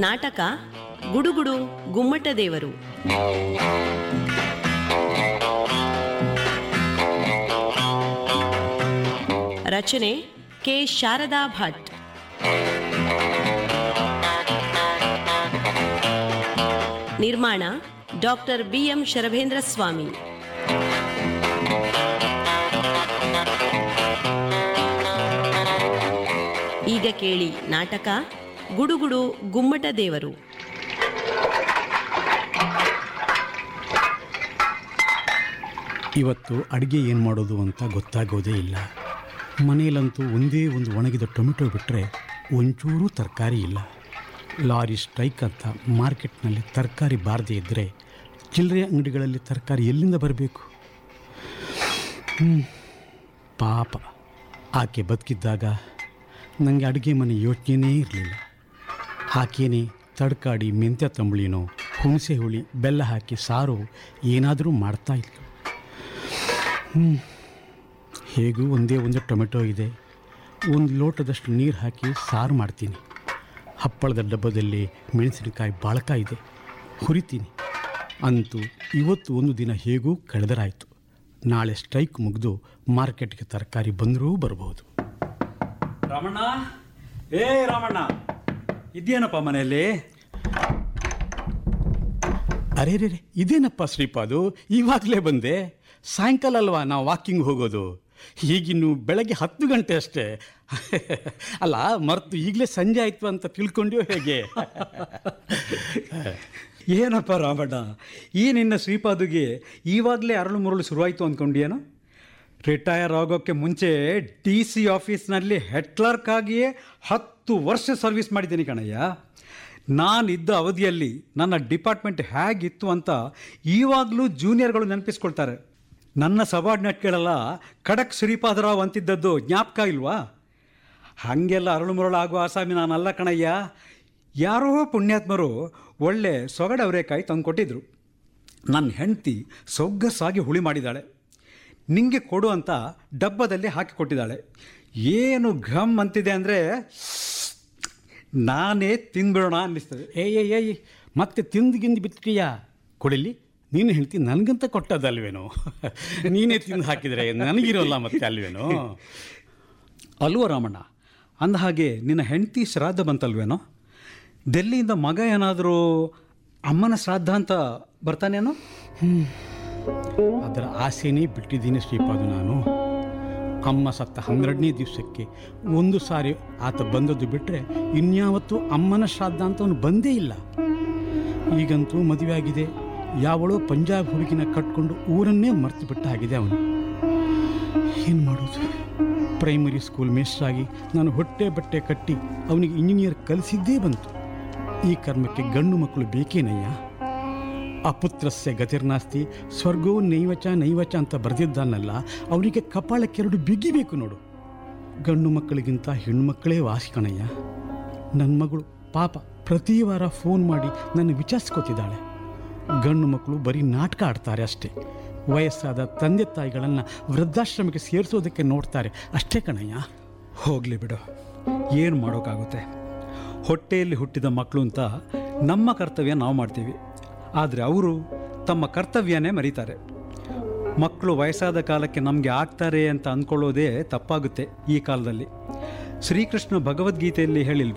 ನಾಟಕ ಗುಡುಗುಡು ಗುಮ್ಮಟ ದೇವರು ರಚನೆ ಕೆ ಶಾರದಾ ಭಟ್ ನಿರ್ಮಾಣ ಡಾಕ್ಟರ್ ಬಿಎಂ ಶರಭೇಂದ್ರ ಸ್ವಾಮಿ ಈಗ ಕೇಳಿ ನಾಟಕ ಗುಡುಗುಡು ಗುಮ್ಮಟ ದೇವರು ಇವತ್ತು ಅಡುಗೆ ಏನು ಮಾಡೋದು ಅಂತ ಗೊತ್ತಾಗೋದೇ ಇಲ್ಲ ಮನೆಯಲ್ಲಂತೂ ಒಂದೇ ಒಂದು ಒಣಗಿದ ಟೊಮೆಟೊ ಬಿಟ್ಟರೆ ಒಂಚೂರೂ ತರಕಾರಿ ಇಲ್ಲ ಲಾರಿ ಸ್ಟ್ರೈಕ್ ಅಂತ ಮಾರ್ಕೆಟ್ನಲ್ಲಿ ತರಕಾರಿ ಬಾರದೇ ಇದ್ದರೆ ಚಿಲ್ಲರೆ ಅಂಗಡಿಗಳಲ್ಲಿ ತರಕಾರಿ ಎಲ್ಲಿಂದ ಬರಬೇಕು ಹ್ಮ್. ಪಾಪ ಆಕೆ ಬದುಕಿದ್ದಾಗ ನನಗೆ ಅಡುಗೆ ಮನೆ ಯೋಚನೆಯೇ ಇರಲಿಲ್ಲ ಆಕೆನೇ ತಡ್ಕಾಡಿ ಮೆಂತ್ಯ ತಂಬುಳಿನೋ ಹುಣಸೆ ಹುಳಿ ಬೆಲ್ಲ ಹಾಕಿ ಸಾರು ಏನಾದರೂ ಮಾಡ್ತಾ ಇತ್ತು ಹ್ಮ್. ಹೇಗೂ ಒಂದೇ ಒಂದು ಟೊಮೆಟೊ ಇದೆ ಒಂದು ಲೋಟದಷ್ಟು ನೀರು ಹಾಕಿ ಸಾರು ಮಾಡ್ತೀನಿ ಹಪ್ಪಳದ ಡಬ್ಬದಲ್ಲಿ ಮೆಣಸಿನಕಾಯಿ ಬಾಳಕ ಇದೆ ಹುರಿತೀನಿ ಅಂತೂ ಇವತ್ತು ಒಂದು ದಿನ ಹೇಗೂ ಕಳೆದರಾಯಿತು ನಾಳೆ ಸ್ಟ್ರೈಕ್ ಮುಗಿದು ಮಾರ್ಕೆಟ್ಗೆ ತರಕಾರಿ ಬಂದರೂ ಬರಬಹುದು ರಾಮಣ್ಣ ಏ ರಾಮಣ್ಣ ಇದೆಯೇನಪ್ಪ ಮನೆಯಲ್ಲಿ ಅರೆ ರೇ ಇದೇನಪ್ಪ ಶ್ರೀಪಾದು ಇವಾಗಲೇ ಬಂದೆ ಸಾಯಂಕಾಲ ಅಲ್ವಾ ನಾವು ವಾಕಿಂಗ್ ಹೋಗೋದು ಈಗಿನ್ನು ಬೆಳಗ್ಗೆ ಹತ್ತು ಗಂಟೆ ಅಷ್ಟೇ ಅಲ್ಲ ಮರ್ತು ಈಗಲೇ ಸಂಜೆ ಆಯ್ತು ಅಂತ ತಿಳ್ಕೊಂಡ್ಯೋ ಹೇಗೆ ಏನಪ್ಪ ರಾಮಣ್ಣ ಈ ನಿನ್ನ ಶ್ರೀಪಾದುಗೆ ಈವಾಗಲೇ ಅರಳು ಮುರಳು ಶುರುವಾಯಿತು ಅಂದ್ಕೊಂಡಿಯೇನು ರಿಟೈರ್ ಆಗೋಕ್ಕೆ ಮುಂಚೆ ಡಿ ಸಿ ಆಫೀಸ್ನಲ್ಲಿ ಹೆಡ್ ಕ್ಲರ್ಕ್ ಆಗಿಯೇ ಹತ್ತು ವರ್ಷ ಸರ್ವಿಸ್ ಮಾಡಿದ್ದೀನಿ ಕಣಯ್ಯ ನಾನಿದ್ದ ಅವಧಿಯಲ್ಲಿ ನನ್ನ ಡಿಪಾರ್ಟ್ಮೆಂಟ್ ಹೇಗಿತ್ತು ಅಂತ ಈವಾಗಲೂ ಜೂನಿಯರ್ಗಳು ನೆನಪಿಸ್ಕೊಳ್ತಾರೆ ನನ್ನ ಸಬಾರ್ಡಿನೇಟ್ಗಳೆಲ್ಲ ಖಡಕ್ ಶ್ರೀಪಾದರಾವ್ ಅಂತಿದ್ದದ್ದು ಜ್ಞಾಪಕ ಇಲ್ವಾ ಹಾಗೆಲ್ಲ ಅರಳು ಮುರಳು ಆಗುವ ಆಸಾಮಿ ನಾನಲ್ಲ ಕಣಯ್ಯ ಯಾರೋ ಪುಣ್ಯಾತ್ಮರು ಒಳ್ಳೆ ಸೊಗಡ ಅವರೇಕಾಯಿ ತಂದುಕೊಟ್ಟಿದ್ರು ನನ್ನ ಹೆಂಡತಿ ಸೊಗ್ಗಸಾಗಿ ಹುಳಿ ಮಾಡಿದ್ದಾಳೆ ನಿಂಗೆ ಕೊಡು ಅಂತ ಡಬ್ಬದಲ್ಲಿ ಹಾಕಿ ಕೊಟ್ಟಿದ್ದಾಳೆ ಏನು ಘಮ್ ಅಂತಿದೆ ಅಂದರೆ ನಾನೇ ತಿಂದ್ಬಿಡೋಣ ಅನ್ನಿಸ್ತದೆ ಏಯ್ ಏಯ್ ಏಯ್ ಮತ್ತೆ ತಿಂದು ಗಿಂದು ಬಿಟ್ಟಿಯಾ ಕೊಡಲಿ ನೀನು ಹೇಳ್ತಿ ನನಗಂತ ಕೊಟ್ಟದಲ್ವೇನೋ ನೀನೇ ತಿಂದು ಹಾಕಿದರೆ ನನಗಿರೋಲ್ಲ ಮತ್ತೆ ಅಲ್ವೇನೋ ಅಲ್ವ ರಾಮಣ್ಣ ಅಂದ ಹಾಗೆ ನಿನ್ನ ಹೆಂಡತಿ ಶ್ರಾದ್ದ ಬಂತಲ್ವೇನೋ ಡೆಲ್ಲಿಯಿಂದ ಮಗ ಏನಾದರೂ ಅಮ್ಮನ ಶ್ರಾದ್ದ ಅಂತ ಬರ್ತಾನೇನೋ ಅದರ ಆಸೆನೇ ಬಿಟ್ಟಿದ್ದೀನಿ ಶ್ರೀಪಾದು ನಾನು ಅಮ್ಮ ಸತ್ತ ಹನ್ನೆರಡನೇ ದಿವಸಕ್ಕೆ ಒಂದು ಸಾರಿ ಆತ ಬಂದದ್ದು ಬಿಟ್ಟರೆ ಇನ್ಯಾವತ್ತೂ ಅಮ್ಮನ ಶ್ರಾದ್ದ ಅಂತ ಅವನು ಬಂದೇ ಇಲ್ಲ ಈಗಂತೂ ಮದುವೆ ಆಗಿದೆ ಯಾವಳೋ ಪಂಜಾಬ್ ಹುಡುಗಿನ ಕಟ್ಕೊಂಡು ಊರನ್ನೇ ಮರ್ತು ಬಿಟ್ಟ ಆಗಿದೆ ಅವನು ಏನು ಮಾಡೋದು ಪ್ರೈಮರಿ ಸ್ಕೂಲ್ ಮೇಸ್ಟ್ರಾಗಿ ನಾನು ಹೊಟ್ಟೆ ಬಟ್ಟೆ ಕಟ್ಟಿ ಅವನಿಗೆ ಇಂಜಿನಿಯರ್ ಕಲಿಸಿದ್ದೇ ಬಂತು ಈ ಕರ್ಮಕ್ಕೆ ಗಂಡು ಮಕ್ಕಳು ಬೇಕೇನಯ್ಯ ಅಪುತ್ರಸ್ಯ ಗತಿರ್ನಾಸ್ತಿ ಸ್ವರ್ಗೋ ನೈವಚ ನೈವಚ ಅಂತ ಬರೆದಿದ್ದಾನಲ್ಲ ಅವನಿಗೆ ಕಪಾಳಕ್ಕೆರಡು ಬಿಗಿಬೇಕು ನೋಡು ಗಂಡು ಮಕ್ಕಳಿಗಿಂತ ಹೆಣ್ಣುಮಕ್ಕಳೇ ವಾಸಿ ಕಣಯ್ಯ ನನ್ನ ಮಗಳು ಪಾಪ ಪ್ರತಿ ವಾರ ಫೋನ್ ಮಾಡಿ ನನ್ನ ವಿಚಾರಿಸ್ಕೊತಿದ್ದಾಳೆ ಗಂಡು ಮಕ್ಕಳು ಬರೀ ನಾಟಕ ಆಡ್ತಾರೆ ಅಷ್ಟೇ ವಯಸ್ಸಾದ ತಂದೆ ತಾಯಿಗಳನ್ನು ವೃದ್ಧಾಶ್ರಮಕ್ಕೆ ಸೇರಿಸೋದಕ್ಕೆ ನೋಡ್ತಾರೆ ಅಷ್ಟೇ ಕಣಯ್ಯ ಹೋಗಲಿ ಬಿಡು ಏನು ಮಾಡೋಕ್ಕಾಗುತ್ತೆ ಹೊಟ್ಟೆಯಲ್ಲಿ ಹುಟ್ಟಿದ ಮಕ್ಕಳು ಅಂತ ನಮ್ಮ ಕರ್ತವ್ಯ ನಾವು ಮಾಡ್ತೀವಿ ಆದರೆ ಅವರು ತಮ್ಮ ಕರ್ತವ್ಯನೇ ಮರೀತಾರೆ ಮಕ್ಕಳು ವಯಸ್ಸಾದ ಕಾಲಕ್ಕೆ ನಮಗೆ ಆಗ್ತಾರೆ ಅಂತ ಅಂದ್ಕೊಳ್ಳೋದೇ ತಪ್ಪಾಗುತ್ತೆ ಈ ಕಾಲದಲ್ಲಿ ಶ್ರೀಕೃಷ್ಣ ಭಗವದ್ಗೀತೆಯಲ್ಲಿ ಹೇಳಿಲ್ವೇ